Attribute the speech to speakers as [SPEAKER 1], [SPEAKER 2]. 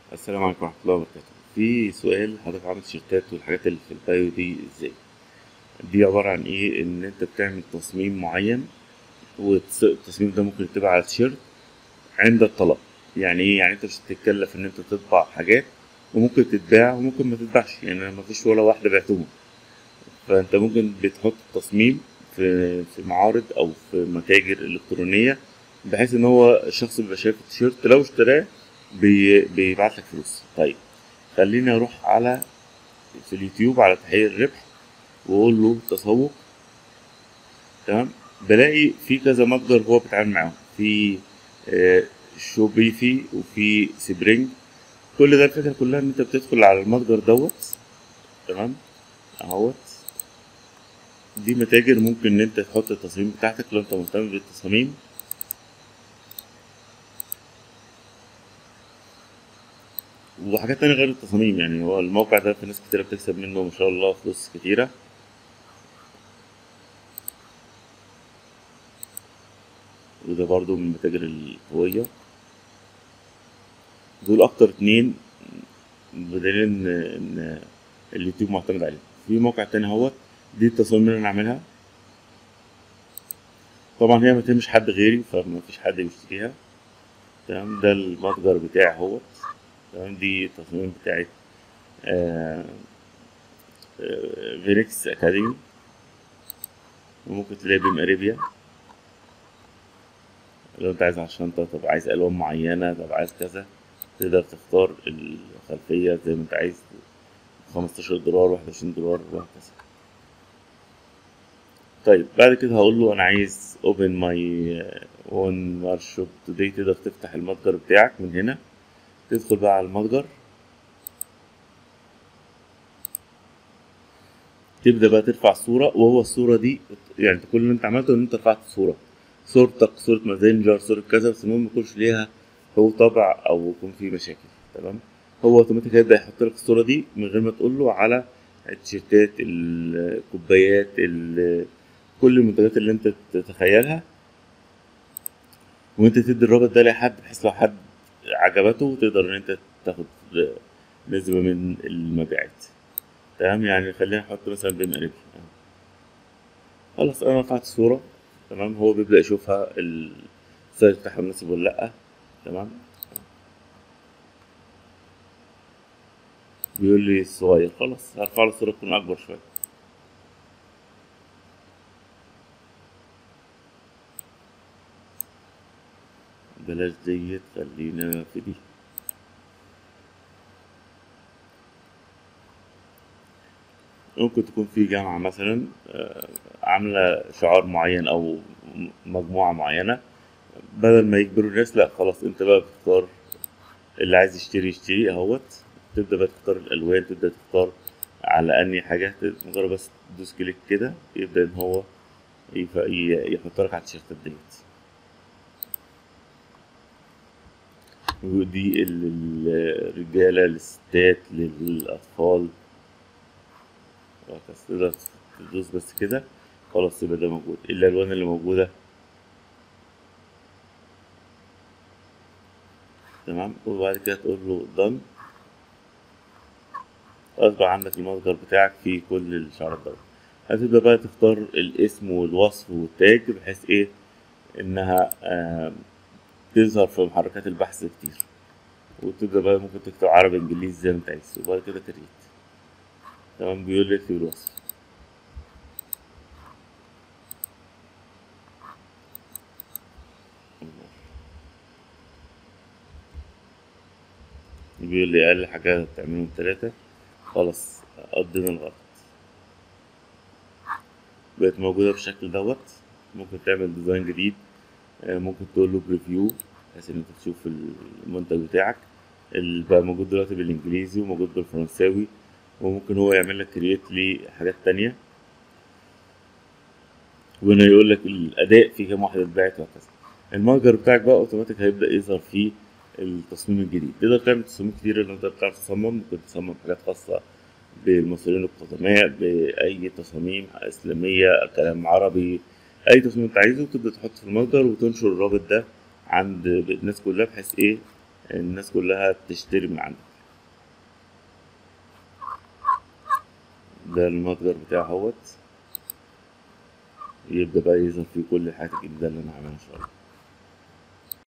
[SPEAKER 1] السلام عليكم ورحمة الله وبركاته في سؤال حضرتك عامل تيشيرتات والحاجات اللي في البايو دي ازاي دي عبارة عن ايه ان انت بتعمل تصميم معين والتصميم ده ممكن يتبع على تيشيرت عند الطلب يعني ايه يعني انت مش هتتكلف ان انت تطبع حاجات وممكن تتباع وممكن ما تتباعش يعني أنا مفيش ولا واحدة بعتهم فانت ممكن بتحط التصميم في في معارض او في متاجر الكترونية بحيث ان هو الشخص بيبقى شايف التيشيرت لو اشتراه بي بيبعت لك فلوس طيب خليني اروح على في اليوتيوب على تحقيق الربح واقول له تسوق تمام بلاقي في كذا متجر هو بيتعامل معاهم في آه، شوبيفي وفي سبرينج كل ده الفكره كلها ان انت بتدخل على المتجر دوت تمام اهوت دي متاجر ممكن ان انت تحط التصاميم بتاعتك لو انت مهتم بالتصاميم وحاجات تانية غير التصاميم يعني هو الموقع ده في ناس كتيرة بتكسب منه ما شاء الله فلوس كتيرة وده برضو من المتاجر القوية دول أكتر اتنين بدليل إن إن اليوتيوب معتمد عليه في موقع تاني اهوت دي التصاميم اللي أنا عاملها طبعا هي متهمش حد غيري فما فيش حد بيشتريها تمام ده المتجر بتاعي اهوت تمام دي التصميم بتاعت آه، آه، فينيكس اكاديمي وممكن تلاقي بيم اريبيا لو انت عايز على الشنطة طب عايز الوان معينة طب عايز كذا تقدر تختار الخلفية زي ما انت عايز خمستاشر دولار واحد وعشرين دولار وهكذا طيب بعد كده هقول له انا عايز open my uh, own workshop today تقدر تفتح المتجر بتاعك من هنا تدخل بقى على المتجر تبدأ بقى ترفع صورة وهو الصورة دي يعني انت كل اللي انت عملته ان انت رفعت صورة صورتك صورة مازنجر صورة كذا بس المهم ميكونش ليها هو طبع او يكون في مشاكل تمام هو اوتوماتيك هيبدأ يحط لك الصورة دي من غير ما تقول له على التيشيرتات الكوبايات ال- كل المنتجات اللي انت تتخيلها وانت تدي الرابط ده لحد بحيث لو حد عجبته تقدر ان انت تاخد نسبة من المبيعات تمام يعني خلينا نحط مثلا بين قريب خلاص انا رفعت الصورة تمام هو بيبدأ يشوفها السايز بتاعها مناسب ولا لأ تمام بيقول لي صغير خلاص هرفع له الصورة تكون أكبر شوية بلاش ديت خلينا في دي ممكن تكون في جامعة مثلا آه، عاملة شعار معين أو م- مجموعة معينة بدل ما يجبروا الناس لأ خلاص أنت بقى بتختار اللي عايز يشتري يشتري أهوت تبدأ بقى تختار الألوان تبدأ تختار على أنهي حاجة مجرد بس تدوس كليك كده يبدأ إن هو يف- ي- يحط لك على التيشيرتات ديت ودي ال- الرجالة للستات للأطفال وهكذا تقدر تدوس بس كده خلاص يبقى ده موجود الألوان اللي موجودة تمام وبعد كده تقول له done خلاص بقى عندك المتجر بتاعك فيه كل الشعارات دوت هتبدأ بقى تختار الاسم والوصف والتاج بحيث ايه انها آم، تظهر في محركات البحث كتير وتبدأ بقى ممكن تكتب عربي انجليزي زي ما انت عايز وبعد كده كريت تمام بيقول لي اكتب الوصف بيقول لي اقل حاجة تعملهم ثلاثة خلاص قضينا الغلط بقت موجودة بالشكل دوت ممكن تعمل ديزاين جديد آه، ممكن تقول له بريفيو بحيث ان انت تشوف المنتج بتاعك اللي بقى موجود دلوقتي بالانجليزي وموجود بالفرنساوي وممكن هو يعمل لك كرييت لحاجات تانية وهنا يقول لك الاداء في كام واحدة اتباعت وهكذا المتجر بتاعك بقى اوتوماتيك هيبدأ يظهر فيه التصميم الجديد تقدر تعمل تصاميم كتير لو انت بتعرف تصمم ممكن تصمم حاجات خاصة بالمصريين القدماء بأي تصاميم إسلامية كلام عربي أي تصميم أنت عايزه تبدأ تحطه في المتجر وتنشر الرابط ده عند الناس كلها بحيث إيه الناس كلها تشتري من عندك ده المتجر بتاعه اهوت يبدأ بقى يظهر فيه كل الحاجات الجديدة اللي أنا عاملها إن شاء الله